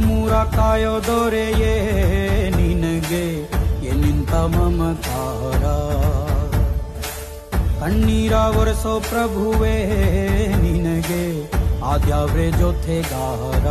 ನಮ್ಮೂರ ಕಾಯೋ ದೊರೆಯೇ ನಿನಗೆ ಎನ್ನಿಂತ ಮಮಕಾರ ಕಣ್ಣೀರ ಒರೆಸೋ ಪ್ರಭುವೇ ನಿನಗೆ ಆದ್ಯಾವ್ರೆ ಜೊತೆಗಾರ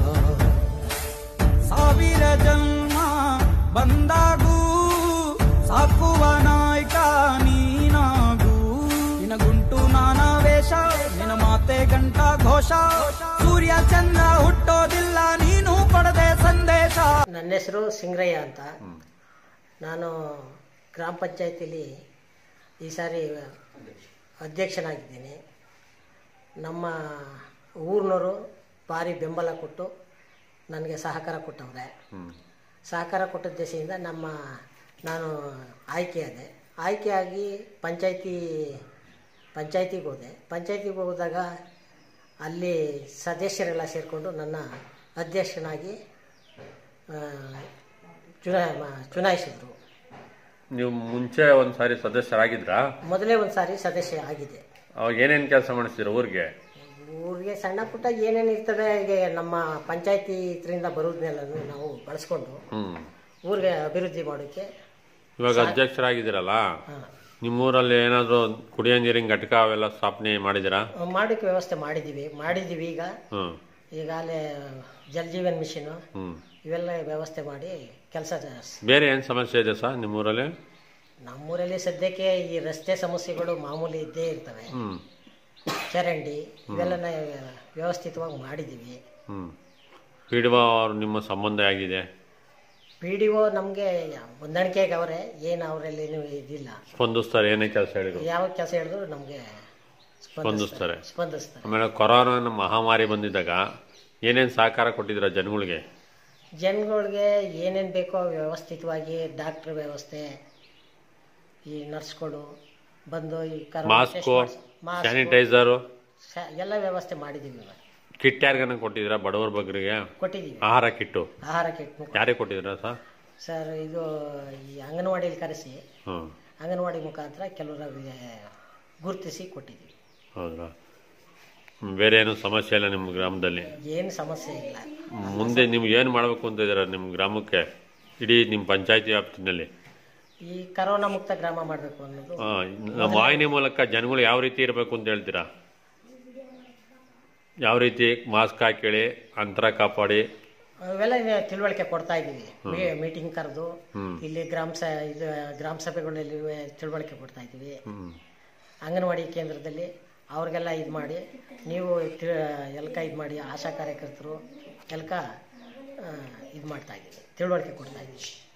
ಸಾವಿರ ಜನ್ಮ ಬಂದಾಗೂ ಸಾಕುವ ನಾಯಕ ನೀನಾಗೂ ನಿನಗುಂಟು ನಾನಾ ವೇಷ ನಿನ ಮಾತೆ ಗಂಟ ಘೋಷ ಸೂರ್ಯ ಚಂದ್ರ ಹುಟ್ಟೋದಿಲ್ಲ ನೀನು ಪಡೆದೆ ಸಂದೇಶ ನನ್ನ ಹೆಸರು ಸಿಂಗ್ರಯ್ಯ ಅಂತ ನಾನು ಗ್ರಾಮ ಪಂಚಾಯತಿಲಿ ಈ ಸಾರಿ ಅಧ್ಯಕ್ಷನಾಗಿದ್ದೀನಿ ನಮ್ಮ ಊರಿನವರು ಭಾರಿ ಬೆಂಬಲ ಕೊಟ್ಟು ನನಗೆ ಸಹಕಾರ ಕೊಟ್ಟವ್ರೆ ಸಹಕಾರ ಕೊಟ್ಟ ದೆಸೆಯಿಂದ ನಮ್ಮ ನಾನು ಆಯ್ಕೆಯಾದೆ ಆಯ್ಕೆಯಾಗಿ ಪಂಚಾಯತಿ ಪಂಚಾಯತಿಗೆ ಹೋದೆ ಪಂಚಾಯತಿಗೆ ಹೋದಾಗ ಅಲ್ಲಿ ಸದಸ್ಯರೆಲ್ಲ ಸೇರಿಕೊಂಡು ನನ್ನ ಅಧ್ಯಕ್ಷನಾಗಿ ಆ, ಚುನಾ ಮ- ಚುನಾಯಿಸಿದ್ರು ನೀವು ಮುಂಚೆ ಒಂದ್ ಸಾರಿ ಸದಸ್ಯರಾಗಿದ್ರಾ ಮೊದಲೇ ಒಂದು ಸಾರಿ ಸದಸ್ಯ ಆಗಿದೆ ಅವಾಗ ಏನೇನ್ ಕೆಲಸ ಮಾಡಿಸ್ತೀರ ಊರಿಗೆ ಊರಿಗೆ ಸಣ್ಣ ಪುಟ್ಟ ಏನೇನು ಇರ್ತದೆ ಈಗ ನಮ್ಮ ಪಂಚಾಯತಿ ಇದರಿಂದ ಬರೋದನ್ನೆಲ್ಲನೂ ನಾವು ಬಳಸ್ಕೊಂಡು ಹ್ಮ್ ಊರಿಗೆ ಅಭಿವೃದ್ಧಿ ಮಾಡೋಕ್ಕೆ ಇವಾಗ ಅಧ್ಯಕ್ಷರಾಗಿದ್ದೀರಲ್ಲ ಹಾ, ನಿಮ್ಮೂರಲ್ಲಿ ಏನಾದ್ರು ಕುಡಿಯೋ ನೀರಿನ ಘಟಕ ಅವೆಲ್ಲ ಸ್ಥಾಪನೆ ಮಾಡಿದಿರಾ ಮಾಡೋಕ್ಕೆ ವ್ಯವಸ್ಥೆ ಮಾಡಿದ್ದೀವಿ ಮಾಡಿದ್ದೀವಿ ಈಗ ಹ್ಮ್ ಈಗಾಗಲೇ ಜಲ್ ಜೀವನ್ ಮಿಷನು ಹ್ಮ್ ಇವೆಲ್ಲ ವ್ಯವಸ್ಥೆ ಮಾಡಿ ಕೆಲಸ ಬೇರೆ ಏನ್ ಸಮಸ್ಯೆ ಇದೆ ಸರ್ ನಿಮ್ಮೂರಲ್ಲಿ ನಮ್ಮೂರಲ್ಲಿ ಸದ್ಯಕ್ಕೆ ಈ ರಸ್ತೆ ಸಮಸ್ಯೆಗಳು ಮಾಮೂಲಿ ಇದ್ದೇ ಇರ್ತವೆ ಹ್ಮ್ ಚರಂಡಿ ಇವೆಲ್ಲನ ವ್ಯವಸ್ಥಿತವಾಗಿ ಮಾಡಿದ್ದೀವಿ ಹ್ಮ್ ಪಿಡಿವ ಅವ್ರು ನಿಮ್ಮ ಸಂಬಂಧ ಆಗಿದೆ ಪಿ ಡಿ ಒ ನಮಗೆ ಹೊಂದಾಣಿಕೆಗೆ ಅವರೇ ಏನು ಅವರಲ್ಲಿ ಇದಿಲ್ಲ ಸ್ಪಂದಿಸ್ತಾರೆ ಏನೇ ಕೆಲಸ ಹೇಳಿದ್ರು ಯಾವ ಕೆಲಸ ಹೇಳಿದ್ರು ನಮಗೆ ಸ್ಪಂದಿಸ್ತಾರೆ. ಸ್ಪಂದಿಸ್ತಾರೆ ಆಮೇಲೆ ಕೊರೋನಾ ಮಹಾಮಾರಿ ಬಂದಿದ್ದಾಗ ಏನೇನ್ ಸಹಕಾರ ಕೊಟ್ಟಿದ್ರ ಜನಗಳಿಗೆ ಜನಗಳಿಗೆ ಏನೇನು ಬೇಕೋ ವ್ಯವಸ್ಥಿತವಾಗಿ ಡಾಕ್ಟ್ರ್ ವ್ಯವಸ್ಥೆ ಈ ನರ್ಸ್ಗಳು ಬಂದು ಈ ಕರೋನಾ ಮಾಸ್ಕು ಟೆಸ್ಟ್ ಮಾಡ್ಸಿ- ಮಾಸ್ಕು, ಸ್ಯಾನಿಟೈಸರು ಸ- ಎಲ್ಲ ವ್ಯವಸ್ಥೆ ಮಾಡಿದ್ದೀವಿ ಇವಾಗ. ಕಿಟ್ ಯಾರಿಗಾನ ಕೊಟ್ಟಿದ್ದೀರಾ ಬಡವರ ಬಗ್ಗರಿಗೆ ಕೊಟ್ಟಿದ್ದೀವಿ ಆಹಾರ ಕಿಟ್ಟು ಆಹಾರ ಕಿಟ್ ಯಾರಿಗೆ ಕೊಟ್ಟಿದ್ದೀರಾ ಸರ್ ಸರ್ ಇದು ಈ ಅಂಗನವಾಡಿಯಲ್ಲಿ ಕರೆಸಿ ಹ್ಮ್ ಅಂಗನವಾಡಿ ಮುಖಾಂತರ ಕೆಲವರಿಗೆ ಗುರುತಿಸಿ ಕೊಟ್ಟಿದ್ದೀವಿ ಹೌದಾ ಹ್ಮ್, ಬೇರೆ ಏನು ಸಮಸ್ಯೆ ಇಲ್ಲ ನಿಮ್ಮ ಗ್ರಾಮದಲ್ಲಿ ಏನು ಸಮಸ್ಯೆ ಇಲ್ಲ ಮುಂದೆ ನೀವು ಏನು ಮಾಡಬೇಕು ಅಂತ ಇದ್ದೀರಾ ನಿಮ್ಮ ಗ್ರಾಮಕ್ಕೆ ಇಡೀ ನಿಮ್ಮ ಪಂಚಾಯತಿ ವ್ಯಾಪ್ತಿನಲ್ಲಿ ಈ ಕರೋನಾ ಮುಕ್ತ ಗ್ರಾಮ ಮಾಡಬೇಕು ಅನ್ನೋದು ಆ, ನಮ್ಮ ವಾಹಿನಿ ಮೂಲಕ ಜನಗಳು ಯಾವ ರೀತಿ ಇರಬೇಕು ಅಂತ ಹೇಳ್ತೀರಾ ಯಾವ ರೀತಿ ಮಾಸ್ಕ್ ಹಾಕೇಳಿ ಅಂತರ ಕಾಪಾಡಿ ಅವೆಲ್ಲ ತಿಳುವಳಿಕೆ ಕೊಡ್ತಾ ಇದ್ದೀವಿ ಮೀಟಿಂಗ್ ಕರೆದು ಹ್ಮ್. ಇಲ್ಲಿ ಗ್ರಾಮ ಸ ಇದು ಗ್ರಾಮ ಸಭೆಗಳಲ್ಲಿ ತಿಳುವಳಿಕೆ ಕೊಡ್ತಾ ಇದ್ದೀವಿ ಹ್ಮ್ ಅಂಗನವಾಡಿ ಕೇಂದ್ರದಲ್ಲಿ ಅವ್ರಿಗೆಲ್ಲ ಇದು ಮಾಡಿ ನೀವು ತಿ- ಎಲ್ಕ ಇದು ಮಾಡಿ ಆಶಾ ಕಾರ್ಯಕರ್ತರು ಎಲ್ಕ ಇದು ಮಾಡ್ತಾ ಇದ್ದೀವಿ ತಿಳುವಳಿಕೆ ಕೊಡ್ತಾ ಇದ್ದೀವಿ